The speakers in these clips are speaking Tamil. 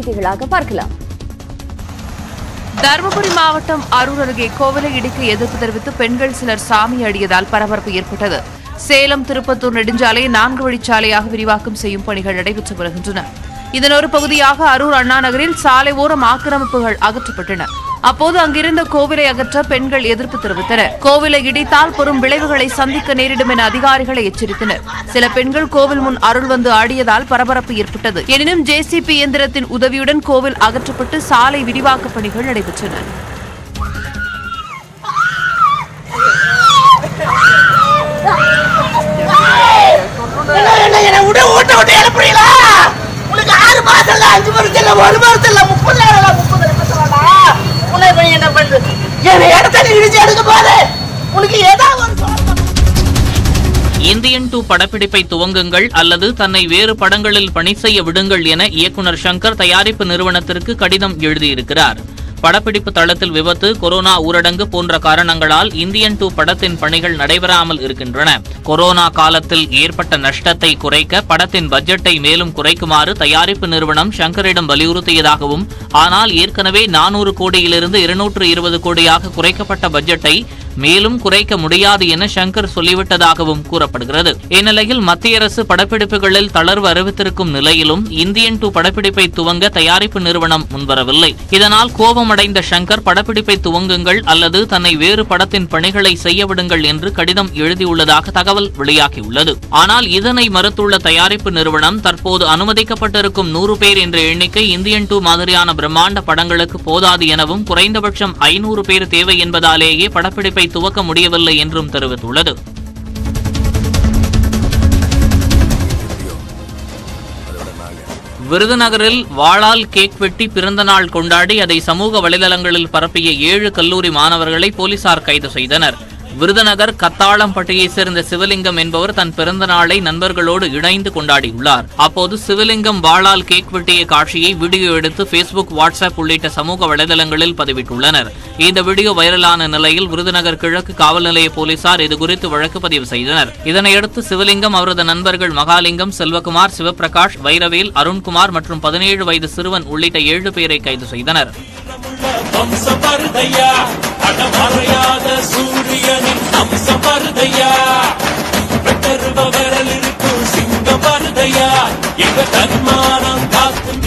செய்திகளாக பார்க்கலாம் தருமபுரி மாவட்டம் அரூர் அருகே கோவிலை இடிக்க எதிர்ப்பு தெரிவித்து பெண்கள் சிலர் சாமி அடியதால் பரபரப்பு ஏற்பட்டது சேலம் திருப்பத்தூர் நெடுஞ்சாலை நான்கு வழிச்சாலையாக விரிவாக்கம் செய்யும் பணிகள் நடைபெற்று வருகின்றன இதன் ஒரு பகுதியாக அரூர் அண்ணா நகரில் சாலை ஓரம் ஆக்கிரமிப்புகள் அகற்றப்பட்டன அப்போது அங்கிருந்த கோவிலை அகற்ற பெண்கள் எதிர்ப்பு தெரிவித்தனர் கோவிலை இடித்தால் பெரும் விளைவுகளை சந்திக்க நேரிடும் என அதிகாரிகளை எச்சரித்தனர் சில பெண்கள் கோவில் முன் அருள் வந்து ஆடியதால் பரபரப்பு ஏற்பட்டது எனினும் ஜேசிபி இயந்திரத்தின் உதவியுடன் கோவில் அகற்றப்பட்டு சாலை விரிவாக்க பணிகள் நடைபெற்றன என்ன என்ன என்ன விட ஓட்ட ஓட்ட எழுப்புறீங்களா உனக்கு ஆறு மாசம் இல்ல அஞ்சு மாசம் இல்ல ஒரு மாசம் இல்ல முப்பது நேரம் இல்ல முப்பது நிமிஷம் உன்னை போய் என்ன பண்ணுது என் இடத்துல இடிச்சு எடுக்க போது உனக்கு ஏதாவது ஒரு சோறு இந்தியன் டூ படப்பிடிப்பை துவங்குங்கள் அல்லது தன்னை வேறு படங்களில் பணி செய்ய விடுங்கள் என இயக்குனர் சங்கர் தயாரிப்பு நிறுவனத்திற்கு கடிதம் எழுதியிருக்கிறார் படப்பிடிப்பு தளத்தில் விபத்து கொரோனா ஊரடங்கு போன்ற காரணங்களால் இந்தியன் டூ படத்தின் பணிகள் நடைபெறாமல் இருக்கின்றன கொரோனா காலத்தில் ஏற்பட்ட நஷ்டத்தை குறைக்க படத்தின் பட்ஜெட்டை மேலும் குறைக்குமாறு தயாரிப்பு நிறுவனம் சங்கரிடம் வலியுறுத்தியதாகவும் ஆனால் ஏற்கனவே நானூறு கோடியிலிருந்து இருநூற்று இருபது கோடியாக குறைக்கப்பட்ட பட்ஜெட்டை மேலும் குறைக்க முடியாது என சங்கர் சொல்லிவிட்டதாகவும் கூறப்படுகிறது இந்நிலையில் மத்திய அரசு படப்பிடிப்புகளில் தளர்வு அறிவித்திருக்கும் நிலையிலும் இந்தியன் டூ படப்பிடிப்பை துவங்க தயாரிப்பு நிறுவனம் முன்வரவில்லை இதனால் கோபமடைந்த சங்கர் படப்பிடிப்பை துவங்குங்கள் அல்லது தன்னை வேறு படத்தின் பணிகளை செய்ய விடுங்கள் என்று கடிதம் எழுதியுள்ளதாக தகவல் வெளியாகியுள்ளது ஆனால் இதனை மறுத்துள்ள தயாரிப்பு நிறுவனம் தற்போது அனுமதிக்கப்பட்டிருக்கும் நூறு பேர் என்ற எண்ணிக்கை இந்தியன் டூ மாதிரியான பிரம்மாண்ட படங்களுக்கு போதாது எனவும் குறைந்தபட்சம் ஐநூறு பேர் தேவை என்பதாலேயே படப்பிடிப்பை துவக்க முடியவில்லை என்றும் தெரிவித்துள்ளது விருதுநகரில் வாளால் கேக் வெட்டி பிறந்த நாள் கொண்டாடி அதை சமூக வலைதளங்களில் பரப்பிய ஏழு கல்லூரி மாணவர்களை போலீசார் கைது செய்தனர் விருதுநகர் கத்தாளம்பட்டியைச் சேர்ந்த சிவலிங்கம் என்பவர் தன் பிறந்த நாளை நண்பர்களோடு இணைந்து கொண்டாடியுள்ளார் அப்போது சிவலிங்கம் வாளால் கேக் வெட்டிய காட்சியை வீடியோ எடுத்து ஃபேஸ்புக் வாட்ஸ்அப் உள்ளிட்ட சமூக வலைதளங்களில் பதிவிட்டுள்ளனர் இந்த வீடியோ வைரலான நிலையில் விருதுநகர் கிழக்கு காவல் நிலைய போலீசார் இதுகுறித்து வழக்கு பதிவு செய்தனர் இதனையடுத்து சிவலிங்கம் அவரது நண்பர்கள் மகாலிங்கம் செல்வகுமார் சிவபிரகாஷ் வைரவேல் அருண்குமார் மற்றும் பதினேழு வயது சிறுவன் உள்ளிட்ட ஏழு பேரை கைது செய்தனர் வம்ச பருதையா அடமறையாத சூரியனின் அம்ச பருதையா வெட்டருவ விரல் இருக்கும் சிங்க பருதையா எங்க தன்மானம் காக்கும்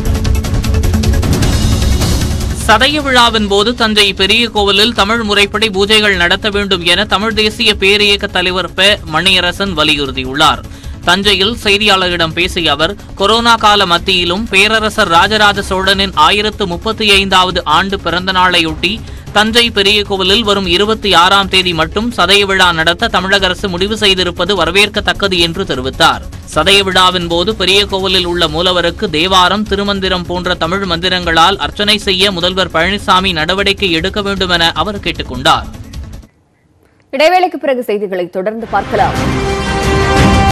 சதய விழாவின் போது தஞ்சை பெரிய கோவிலில் தமிழ் முறைப்படி பூஜைகள் நடத்த வேண்டும் என தமிழ் தேசிய பேரியக்க தலைவர் பெ மணியரசன் வலியுறுத்தியுள்ளார் தஞ்சையில் செய்தியாளர்களிடம் பேசிய அவர் கொரோனா கால மத்தியிலும் பேரரசர் ராஜராஜ சோழனின் ஆயிரத்து முப்பத்தி ஐந்தாவது ஆண்டு பிறந்த நாளையொட்டி தஞ்சை பெரிய கோவிலில் வரும் இருபத்தி ஆறாம் தேதி மட்டும் சதய விழா நடத்த தமிழக அரசு முடிவு செய்திருப்பது வரவேற்கத்தக்கது என்று தெரிவித்தார் சதய விழாவின் போது பெரிய கோவிலில் உள்ள மூலவருக்கு தேவாரம் திருமந்திரம் போன்ற தமிழ் மந்திரங்களால் அர்ச்சனை செய்ய முதல்வர் பழனிசாமி நடவடிக்கை எடுக்க வேண்டும் என அவர் கேட்டுக்கொண்டார் இடைவேளைக்கு பிறகு செய்திகளை தொடர்ந்து பார்க்கலாம்